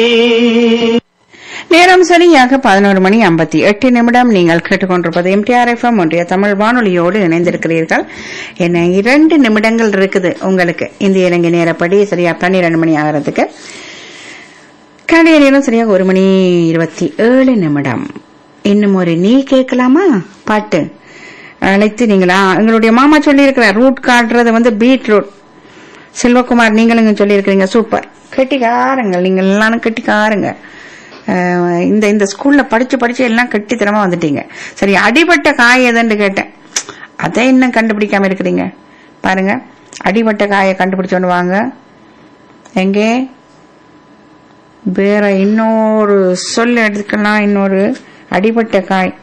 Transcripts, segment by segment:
நேரம் சரியாக பதினோரு மணி ஐம்பத்தி எட்டு நிமிடம் நீங்கள் கேட்டுக்கொண்டிருப்பது எம்டிஆர் எஃப்எம் ஒன்றிய தமிழ் வானொலியோடு இணைந்திருக்கிறீர்கள் என்ன இரண்டு நிமிடங்கள் இருக்குது உங்களுக்கு இந்திய இலங்கை நேரப்படி சரியா பன்னிரண்டு மணி ஆகிறதுக்கு கடைய நேரம் சரியாக ஒரு மணி இருபத்தி ஏழு நிமிடம் இன்னும் ஒரு நீ கேட்கலாமா பாட்டு அழைத்து நீங்களா எங்களுடைய மாமா சொல்லியிருக்கிறார் ரூட் காட்டுறது வந்து பீட்ரூட் செல்வகுமார் நீங்களும் சொல்லியிருக்கிறீங்க சூப்பர் கெட்டிக்காரங்கள் நீங்கள் எல்லாரும் கெட்டிக்காருங்க அஹ் இந்த இந்த ஸ்கூல்ல படிச்சு படிச்சு எல்லாம் கெட்டித்தனமா வந்துட்டீங்க சரி அடிபட்ட காய் எதுன்னு கேட்டேன் அதை இன்னும் கண்டுபிடிக்காம இருக்கிறீங்க பாருங்க அடிபட்ட காயை கண்டுபிடிச்சோன்னு வாங்க எங்கே வேற இன்னொரு சொல் எடுத்துக்கலாம் இன்னொரு அடிபட்ட காய்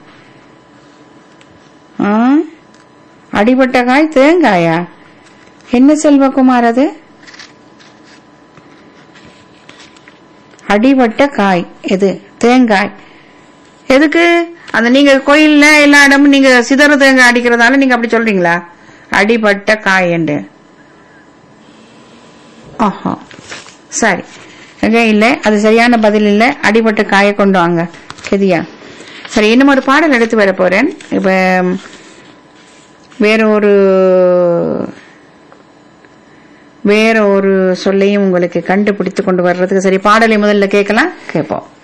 ஆ? அடிபட்ட காய் தேங்காயா என்ன செல்வகுமார் அது அடிபட்ட காய் எது தேங்காய் எதுக்கு அந்த நீங்க கோயில்ல எல்லா இடமும் நீங்க சிதறு தேங்காய் அடிக்கிறதால நீங்க அப்படி சொல்றீங்களா அடிபட்ட காய் என்று ஆஹா சரி எங்க இல்ல அது சரியான பதில் இல்ல அடிபட்ட காயை கொண்டு வாங்க கெதியா சரி இன்னும் ஒரு பாடல் எடுத்து வர போறேன் இப்ப வேற ஒரு வேற ஒரு சொல்லையும் உங்களுக்கு கண்டுபிடித்து கொண்டு வர்றதுக்கு சரி பாடலை முதல்ல கேட்கலாம் கேட்போம்